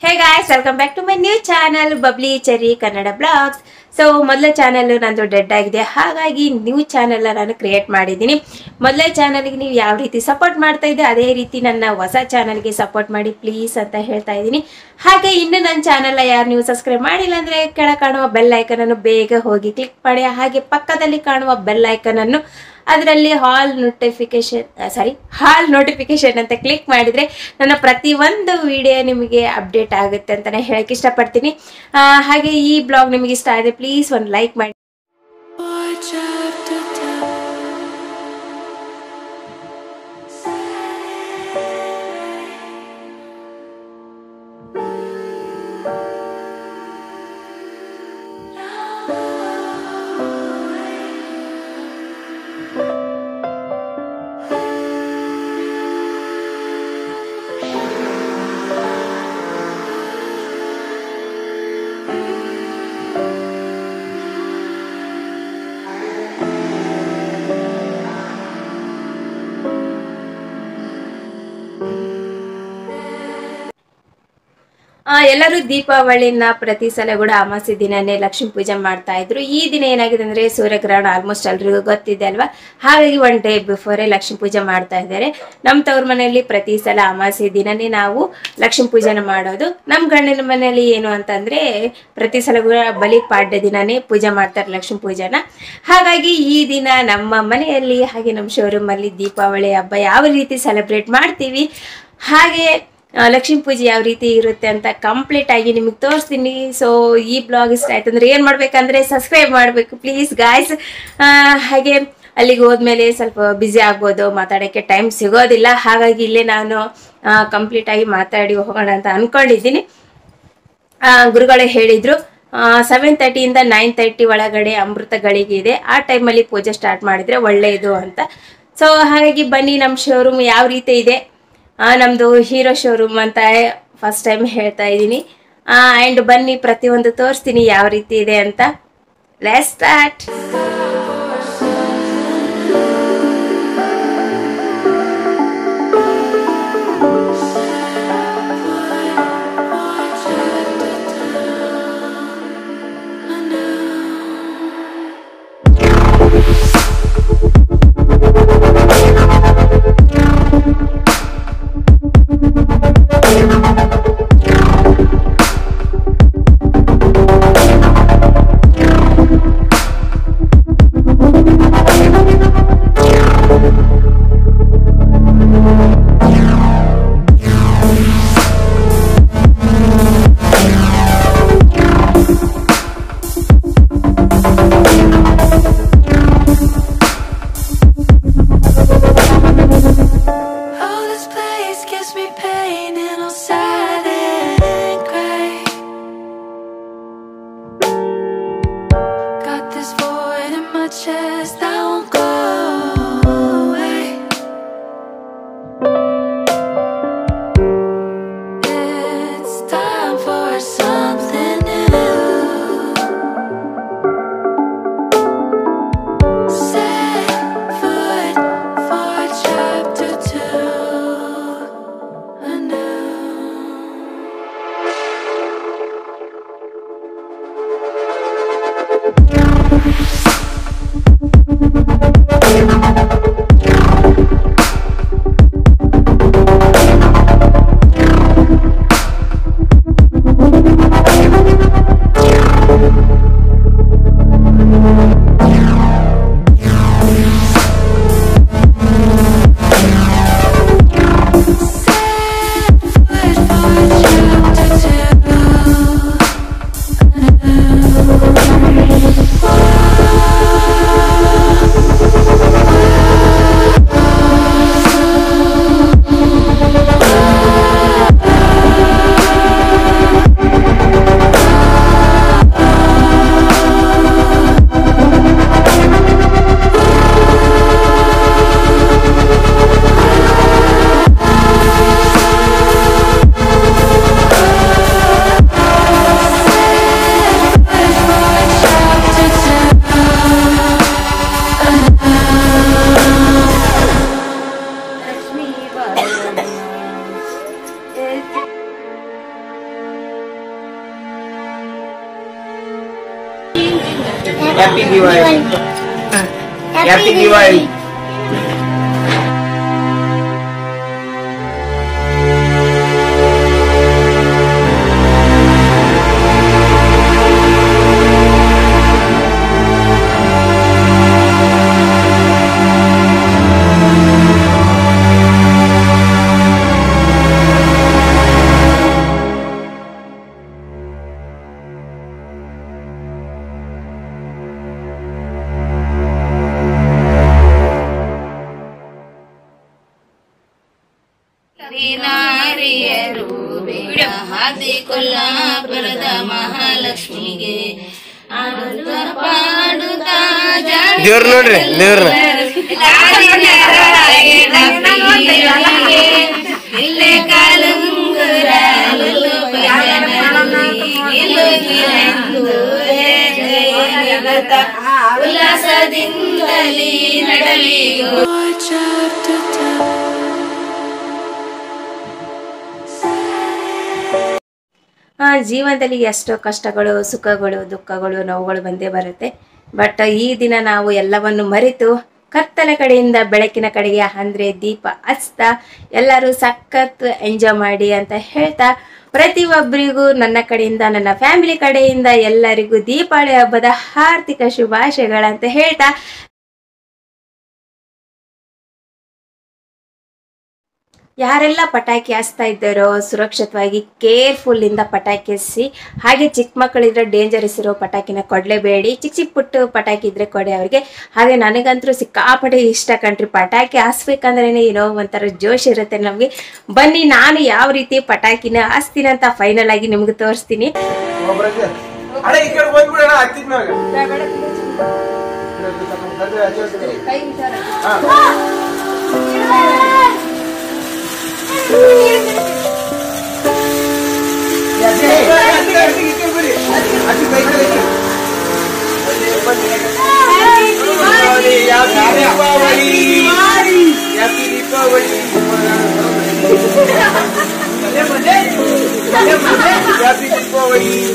Hey guys welcome back to my new channel Bubbly Cherry Kannada blogs so ಮೊದಲ channel ನಂದು dead ಆಗಿದೆ ಹಾಗಾಗಿ new channel ನಾನು create ಮಾಡಿದ್ದೀನಿ ಮೊದಲೇ ಚಾನಲ್ಗೆ ನೀವು ಯಾವ ರೀತಿ ಸಪೋರ್ಟ್ ಮಾಡ್ತಾ ಇದ್ದೆ ಅದೇ ರೀತಿ ನನ್ನ ಹೊಸ ಚಾನಲ್ಗೆ ಸಪೋರ್ಟ್ ಮಾಡಿ ಪ್ಲೀಸ್ ಅಂತ ಹೇಳ್ತಾ ಇದ್ದೀನಿ ಹಾಗೆ ಇನ್ನು ನನ್ನ ಚಾನಲ್ ಯಾರು ನೀವು ಸಬ್ಸ್ಕ್ರೈಬ್ ಮಾಡಿಲ್ಲ ಅಂದರೆ ಕೆಳ ಕಾಣುವ ಬೆಲ್ ಐಕನನ್ನು ಬೇಗ ಹೋಗಿ ಕ್ಲಿಕ್ ಮಾಡಿ ಹಾಗೆ ಪಕ್ಕದಲ್ಲಿ ಕಾಣುವ ಬೆಲ್ ಐಕನನ್ನು ಅದರಲ್ಲಿ all notification sorry all notification ಅಂತ ಕ್ಲಿಕ್ ಮಾಡಿದರೆ ನನ್ನ ಪ್ರತಿಯೊಂದು ವಿಡಿಯೋ ನಿಮಗೆ ಅಪ್ಡೇಟ್ ಆಗುತ್ತೆ ಅಂತಲೇ ಹೇಳಕ್ಕೆ ಇಷ್ಟಪಡ್ತೀನಿ ಆ, ಹಾಗೆ ಈ ಬ್ಲಾಗ್ ನಿಮಗೆ ಇಷ್ಟ ಆದರೆ ಪ್ಲೀಸ್ ಒಂದು ಲೈಕ್ ಮಾಡಿ ಆ, ಎಲ್ಲರೂ ದೀಪಾವಳಿನ ಪ್ರತಿ ಸಲ ಕೂಡ ಅಮಾವಾಸ್ಯೆ ದಿನನೇ ಲಕ್ಷ್ಮೀ ಪೂಜೆ ಮಾಡ್ತಾ ಇದ್ರು ಈ ದಿನ ಏನಾಗಿದೆ ಅಂದ್ರೆ ಸೂರ್ಯಗ್ರಹಣ ಆಲ್ಮೋಸ್ಟ್ ಎಲ್ರಿಗೂ ಗೊತ್ತಿದೆ ಅಲ್ವಾ ಹಾಗಾಗಿ ಒನ್ ಡೇ ಬಿಫೋರೇ ಲಕ್ಷ್ಮೀ ಪೂಜೆ ಮಾಡ್ತಾ ಇದ್ದಾರೆ ನಮ್ಮ ತವ್ರ ಮನೆಯಲ್ಲಿ ಪ್ರತಿ ಸಲ ಅಮಾವಾಸ್ಯೆ ದಿನನೇ ನಾವು ಲಕ್ಷ್ಮೀ ಪೂಜೆನ ಮಾಡೋದು ನಮ್ಮ ಗಂಡನ ಮನೆಯಲ್ಲಿ ಏನು ಅಂತಂದ್ರೆ ಪ್ರತಿ ಸಲ ಕೂಡ ಬಲಿ ಪಾಡ್ಯ ದಿನನೇ ಪೂಜೆ ಮಾಡ್ತಾರೆ ಲಕ್ಷ್ಮೀ ಪೂಜೆನ ಹಾಗಾಗಿ ಈ ದಿನ ನಮ್ಮ ಮನೆಯಲ್ಲಿ ಹಾಗೆ ನಮ್ಮ ಶೋರೂಮ್ ಅಲ್ಲಿ ದೀಪಾವಳಿ ಹಬ್ಬ ಯಾವ ರೀತಿ ಸೆಲೆಬ್ರೇಟ್ ಮಾಡ್ತೀವಿ ಹಾಗೆ ಆ, ಲಕ್ಷ್ಮೀ ಪೂಜೆ ಯಾವ ರೀತಿ ಇರುತ್ತೆ ಅಂತ ಕಂಪ್ಲೀಟ್ ಆಗಿ ನಿಮಗೆ ತೋರಿಸ್ತೀನಿ ಸೊ ಈ ಬ್ಲಾಗ್ ಇಷ್ಟ ಆಯ್ತು ಅಂದ್ರೆ ಏನು ಮಾಡ್ಬೇಕಂದ್ರೆ ಸಬ್ಸ್ಕ್ರೈಬ್ ಮಾಡಬೇಕು ಪ್ಲೀಸ್ ಗಾಯ್ಸ್ ಹಾಗೆ ಅಲ್ಲಿಗೆ ಹೋದ್ಮೇಲೆ ಸ್ವಲ್ಪ ಬ್ಯುಸಿ ಆಗ್ಬೋದು ಮಾತಾಡೋಕ್ಕೆ ಟೈಮ್ ಸಿಗೋದಿಲ್ಲ ಹಾಗಾಗಿ ಇಲ್ಲೇ ನಾನು ಕಂಪ್ಲೀಟ್ ಆಗಿ ಮಾತಾಡಿ ಹೋಗೋಣ ಅಂತ ಅನ್ಕೊಂಡಿದ್ದೀನಿ ಆ, ಗುರುಗಳೇ ಹೇಳಿದ್ರು ಸೆವೆನ್ ತರ್ಟಿಯಿಂದ ನೈನ್ ತರ್ಟಿ ಒಳಗಡೆ ಅಮೃತ ಗಳಿಗೆ ಇದೆ ಆ ಟೈಮಲ್ಲಿ ಪೂಜೆ ಸ್ಟಾರ್ಟ್ ಮಾಡಿದ್ರೆ ಒಳ್ಳೆಯದು ಅಂತ ಸೊ ಹಾಗಾಗಿ ಬನ್ನಿ ನಮ್ಮ ಶೋರೂಮ್ ಯಾವ ರೀತಿ ಇದೆ ಆ, ನಮ್ದು ಹೀರೋ ಶೋರೂಮ್ ಅಂತ ಫಸ್ಟ್ ಟೈಮ್ ಹೇಳ್ತಾ ಇದ್ದೀನಿ ಆ್ಯಂಡ್ ಬನ್ನಿ ಪ್ರತಿಯೊಂದು ತೋರಿಸ್ತೀನಿ ಯಾವ ರೀತಿ ಇದೆ ಅಂತ let's start Oh, this place gives me pain and all sad and gray. Got this void in my chest that won't go away. It's time for something new. Set foot for chapter two. Anew. Happy Diwali ನಾರಿಯರು ಬೇಡ ಹಾದಿ ಕೊಲ್ಲಾಪುರದ ಮಹಾಲಕ್ಷ್ಮಿಗೆ ಆಡುತ್ತ ಪಾಡುತ್ತ ದೇವ್ರ ನೋಡ್ರಿ ದೇವ್ರನ್ನ ಇಲ್ಲೇ ಕಾಲುಂಗುರ ಲುಲ್ಲು ಪಂಜನದಲ್ಲಿ ನಿಲುಗಿಲೆಂದು ಜಯನಿರತ ಉಲ್ಲಾಸದಿಂದಲೇ ನಡಲಿ Watch after death. ಆ ಜೀವನದಲ್ಲಿ ಎಷ್ಟೋ ಕಷ್ಟಗಳು ಸುಖಗಳು ದುಃಖಗಳು ನೋವುಗಳು ಬಂದೇ ಬರುತ್ತೆ ಬಟ್ ಈ ದಿನ ನಾವು ಎಲ್ಲವನ್ನು ಮರೆತು ಕತ್ತಲ ಕಡೆಯಿಂದ ಬೆಳಕಿನ ಕಡೆಗೆ ಅಂದ್ರೆ ದೀಪ ಹಚ್ತಾ ಎಲ್ಲರೂ ಸಖತ್ ಎಂಜಾಯ್ ಮಾಡಿ ಅಂತ ಹೇಳ್ತಾ ಪ್ರತಿಯೊಬ್ಬರಿಗೂ ನನ್ನ ಕಡೆಯಿಂದ ನನ್ನ ಫ್ಯಾಮಿಲಿ ಕಡೆಯಿಂದ ಎಲ್ಲರಿಗೂ ದೀಪಾವಳಿ ಹಬ್ಬದ ಹಾರ್ದಿಕ ಶುಭಾಶಯಗಳಂತ ಹೇಳ್ತಾ ಯಾರೆಲ್ಲ ಪಟಾಕಿ ಹಚ್ತಾ ಇದ್ದಾರೋ ಸುರಕ್ಷಿತವಾಗಿ ಕೇರ್ಫುಲ್ ಇಂದ ಪಟಾಕಿ ಹಚ್ಚಿ ಹಾಗೆ ಚಿಕ್ಕ ಮಕ್ಕಳಿದ್ರೆ ಡೇಂಜರಸ್ ಇರೋ ಪಟಾಕಿನ ಕೊಡ್ಲೇಬೇಡಿ ಚಿಕ್ಕ ಚಿಕ್ಕ ಪುಟ್ಟು ಪಟಾಕಿ ಇದ್ರೆ ಕೊಡಿ ಅವ್ರಿಗೆ ಹಾಗೆ ನನಗಂತೂ ಸಿಕ್ಕಾಪಟ್ಟೆ ಇಷ್ಟ ಕಣ್ರಿ ಪಟಾಕಿ ಹಾಸ್ಬೇಕಂದ್ರೆ ಏನೋ ಒಂಥರ ಜೋಶ್ ಇರುತ್ತೆ ನಮಗೆ ಬನ್ನಿ ನಾನು ಯಾವ ರೀತಿ ಪಟಾಕಿನ ಹಾಸ್ತೀನಿ ಅಂತ ಫೈನಲ್ ಆಗಿ ನಿಮ್ಗೆ ತೋರಿಸ್ತೀನಿ ಅಣ್ಣ ಈ ಕಡೆ ಬಂದ್ಬಿಡೋಣ ಹತ್ತಿದ ಮ್ಯಾಗ ದೀಪಾವಳಿ